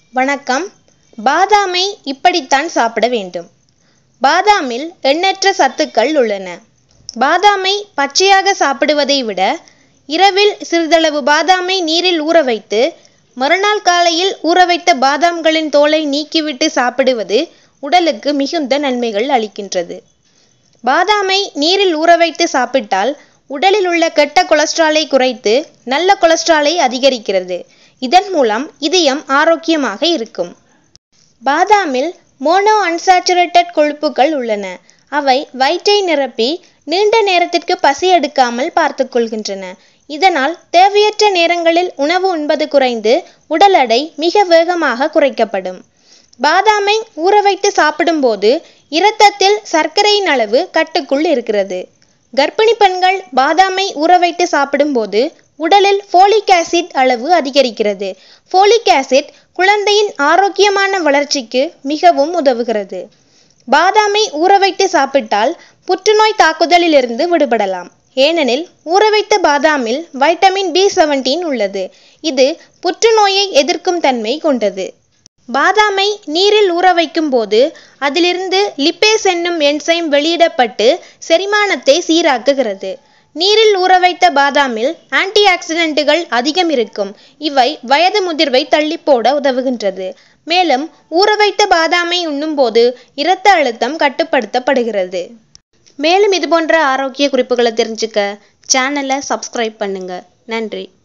வணக்கம் பாதாமை இப்படித்தான் சாப்பிட வேண்டும் பாதாமில் எண்ணற்ற சத்துக்கள் உள்ளன பாதாமை பச்சையாக சாப்பிடுவதை விட இரவில் சிறிதளவு பாதாமை நீரில் ஊற வைத்து மறுநாள் காலையில் ஊற வைத்த பாதாம்களின் தோலை நீக்கிவிட்டு சாப்பிடுவது உடலுக்கு மிகுந்த நன்மைகள் அளிக்கின்றது பாதாமை நீரில் ஊற வைத்து சாப்பிட்டால் உடலில் உள்ள கெட்ட கொலஸ்ட்ராலை குறைத்து நல்ல கொலஸ்ட்ராலை அதிகரிக்கிறது இதன் மூலம் இதயம் ஆரோக்கியமாக இருக்கும் பாதாமில் மோனோ அன்சாச்சுரேட்டட் கொழுப்புகள் உள்ளன அவை வயிற்றை நிரப்பி நீண்ட நேரத்திற்கு பசி எடுக்காமல் பார்த்துக் கொள்கின்றன இதனால் தேவையற்ற நேரங்களில் உணவு உண்பது குறைந்து உடல் எடை மிக வேகமாக குறைக்கப்படும் பாதாமை ஊற வைத்து சாப்பிடும்போது இரத்தத்தில் சர்க்கரையின் அளவு கட்டுக்குள் இருக்கிறது கர்ப்பிணி பெண்கள் பாதாமை ஊற வைத்து சாப்பிடும்போது உடலில் ஃபோலிக் ஆசிட் அளவு அதிகரிக்கிறது ஃபோலிக் ஆசிட் குழந்தையின் ஆரோக்கியமான வளர்ச்சிக்கு மிகவும் உதவுகிறது பாதாமை ஊற வைத்து சாப்பிட்டால் புற்றுநோய் தாக்குதலிலிருந்து விடுபடலாம் ஏனெனில் ஊற வைத்த பாதாமில் வைட்டமின் பி செவன்டீன் உள்ளது இது புற்றுநோயை எதிர்க்கும் தன்மை கொண்டது பாதாமை நீரில் ஊற வைக்கும் போது அதிலிருந்து லிப்பேஸ் என்னும் என்சைம் வெளியிடப்பட்டு செரிமானத்தை சீராக்குகிறது நீரில் ஊற வைத்த பாதாமில் ஆன்டி ஆக்சிடென்ட்டுகள் அதிகம் இருக்கும் இவை வயது முதிர்வை தள்ளி போட உதவுகின்றது மேலும் ஊற வைத்த பாதாமை உண்ணும்போது இரத்த அழுத்தம் கட்டுப்படுத்தப்படுகிறது மேலும் இது போன்ற ஆரோக்கிய குறிப்புகளை தெரிஞ்சுக்க சேனலை சப்ஸ்கிரைப் பண்ணுங்க நன்றி